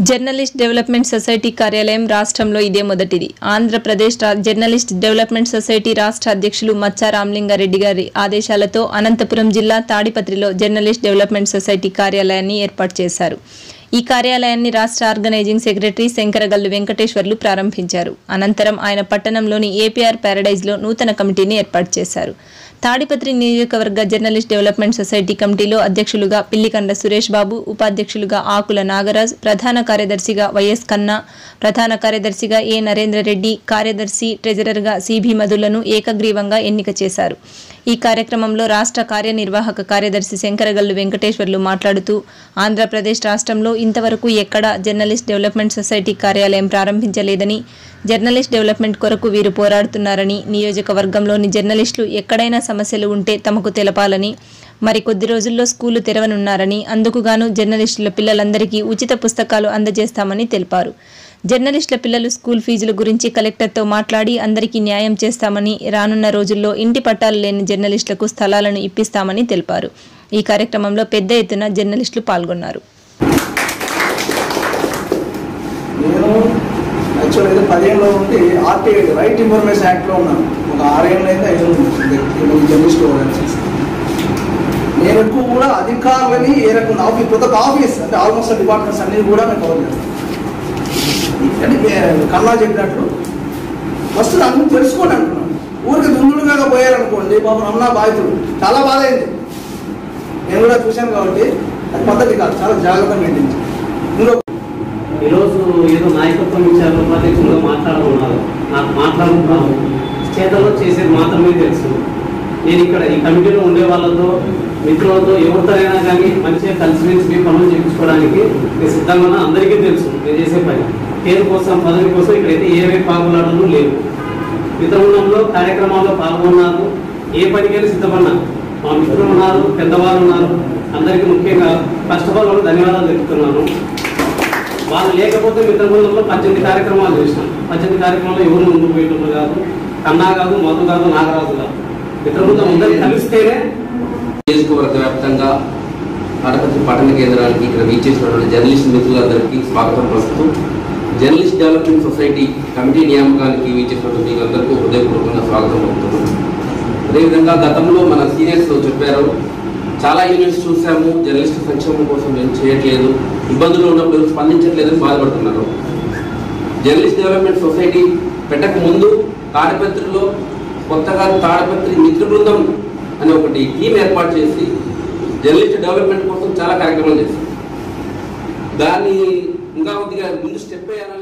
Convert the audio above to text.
Journalist development society కార్యాలయం రాష్ట్రంలో ఇదే మొదటిది ఆంధ్రప్రదేశ్ రా- జర్నలిస్ట్ డెవలప్మెంట్ సొసైటీ రాష్ట్ర అధ్యక్షులు మచ్చా రామలింగారెడ్డి గారి ఆదేశాలతో అనంతపురం జిల్లా తాడిపత్రిలో జర్నలిస్ట్ డెవలప్మెంట్ సొసైటీ కార్యాలయాన్ని ఏర్పాటు చేశారు ఈ కార్యాలయాన్ని రాష్ట్ర ఆర్గనైజింగ్ సెక్రటరీ శంకరగల్లు వెంకటేశ్వర్లు ప్రారంభించారు అనంతరం ఆయన పట్టణంలోని ఏపీఆర్ ప్యారడైజ్లో నూతన కమిటీని ఏర్పాటు చేశారు తాడిపత్రి నియోజకవర్గ జర్నలిస్ట్ డెవలప్మెంట్ సొసైటీ కమిటీలో అధ్యక్షులుగా పిల్లికండ సురేష్ బాబు ఉపాధ్యక్షులుగా ఆకుల నాగరాజ్ ప్రధాన కార్యదర్శిగా వైఎస్ కన్నా ప్రధాన కార్యదర్శిగా ఏ నరేంద్రరెడ్డి కార్యదర్శి ట్రెజరర్గా సిబి మధులను ఏకగ్రీవంగా ఎన్నిక చేశారు ఈ కార్యక్రమంలో రాష్ట్ర కార్యనిర్వాహక కార్యదర్శి శంకరగల్లు వెంకటేశ్వర్లు మాట్లాడుతూ ఆంధ్రప్రదేశ్ రాష్ట్రంలో ఇంతవరకు ఎక్కడా జర్నలిస్ట్ డెవలప్మెంట్ సొసైటీ కార్యాలయం ప్రారంభించలేదని జర్నలిస్ట్ డెవలప్మెంట్ కొరకు వీరు పోరాడుతున్నారని నియోజకవర్గంలోని జర్నలిస్టులు ఎక్కడైనా సమస్యలు ఉంటే తమకు తెలపాలని మరి కొద్ది రోజుల్లో స్కూలు తెరవనున్నారని అందుకుగాను జర్నలిస్టుల పిల్లలందరికీ ఉచిత పుస్తకాలు అందజేస్తామని తెలిపారు జర్నలిస్టుల పిల్లలు స్కూల్ ఫీజుల గురించి కలెక్టర్తో మాట్లాడి అందరికీ న్యాయం చేస్తామని రానున్న రోజుల్లో ఇంటి పట్టాలు లేని జర్నలిస్టులకు స్థలాలను ఇప్పిస్తామని తెలిపారు ఈ కార్యక్రమంలో పెద్ద ఎత్తున జర్నలిస్టులు పాల్గొన్నారు నేను యాక్చువల్ అయితే పదిహేనులో ఉండి ఆర్టీఐ రైట్ ఇన్ఫర్మేషన్ యాక్ట్లో ఉన్నాను ఒక ఆరేళ్ళు అయితే ఐదు జర్నలిస్ట్ చేసి నేను ఎక్కువ కూడా అధికారులని ఏ రకం ఆఫీస్ ప్రతి ఒక్క ఆఫీస్ అంటే ఆల్మోస్ట్ డిపార్ట్మెంట్స్ అన్ని కూడా నేను కవర్ చేస్తాను అంటే మే- కన్నా చెప్పినట్లు ఫస్ట్ దాని గురించి తెలుసుకోండి అంటున్నాను ఊరికి దుందుడుగా పోయారనుకోండి పాపం అమ్మ బాధితుడు చాలా బాధ అయింది నేను కూడా చూశాను కాబట్టి అది పద్ధతి కాదు చాలా జాగ్రత్తగా మెయింటైన్ చేయాలి. ఇంకో ఈరోజు ఏదో నాయకత్వం ఇచ్చారు ఉపాధ్యక్షులుగా మాట్లాడుతున్నారు నాకు మాట్లాడుతున్నాను చేతల్లో చేసేది మాత్రమే తెలుసు నేను ఇక్కడ ఈ కమిటీలో ఉండే వాళ్ళతో మిత్రులతో ఎవరితోనైనా కానీ మంచిగా కలిసిమెలిసి మీ పనులు చేయించుకోవడానికి నేను సిద్ధంగా ఉన్నా అందరికీ తెలుసు నేను చేసే పని పేరు కోసం పదవి కోసం ఇక్కడైతే ఏవే పాల్గొనడం లేవు మిత్రబృందంలో కార్యక్రమాల్లో పాల్గొన్నారు ఏ పనికైనా సిద్ధపడినా మా మిత్రులు ఉన్నారు పెద్దవాళ్ళు ఉన్నారు అందరికీ ముఖ్యంగా ఫస్ట్ ఆఫ్ ఆల్ వాళ్ళకి ధన్యవాదాలు తెలుపుతున్నాను వాళ్ళు లేకపోతే మిత్ర బృందంలో పద్దెనిమిది కార్యక్రమాలు చేసినాం పద్దెనిమిది కార్యక్రమాలు ఎవరు ముందుకు పోయేటప్పుడు కాదు కన్నా కాదు మధు కాదు నాగరాజు కాదు మిత్ర బృందం అందరూ కలిస్తేనే నియోజకవర్గ వ్యాప్తంగా ఆడపత్రి పట్టణ కేంద్రానికి ఇక్కడ వీచేసినటువంటి జర్నలిస్ట్ మిత్రులందరికీ స్వాగతం పలుకుతూ జర్నలిస్ట్ డెవలప్మెంట్ సొసైటీ కమిటీ నియామకానికి వీచేసినటువంటి మీకందరికీ హృదయపూర్వకంగా స్వాగతం పలుకుతున్నాం అదేవిధంగా గతంలో మన సీనియర్స్ చెప్పారు చాలా యూనిట్స్ చూసాము జర్నలిస్ట్ సంక్షేమం కోసం ఏం చేయట్లేదు ఇబ్బందులు ఉన్నప్పుడు ఎవరు స్పందించట్లేదని బాధపడుతున్నారు జర్నలిస్ట్ డెవలప్మెంట్ సొసైటీ పెట్టక ముందు తాడిపత్రిలో కొత్తగా తాడిపత్రి మిత్ర బృందం అనే ఒకటి టీం ఏర్పాటు చేసి జర్నలిస్ట్ డెవలప్మెంట్ కోసం చాలా కార్యక్రమాలు చేశారు దాన్ని ఇంకా కొద్దిగా ముందు స్టెప్ వేయాలని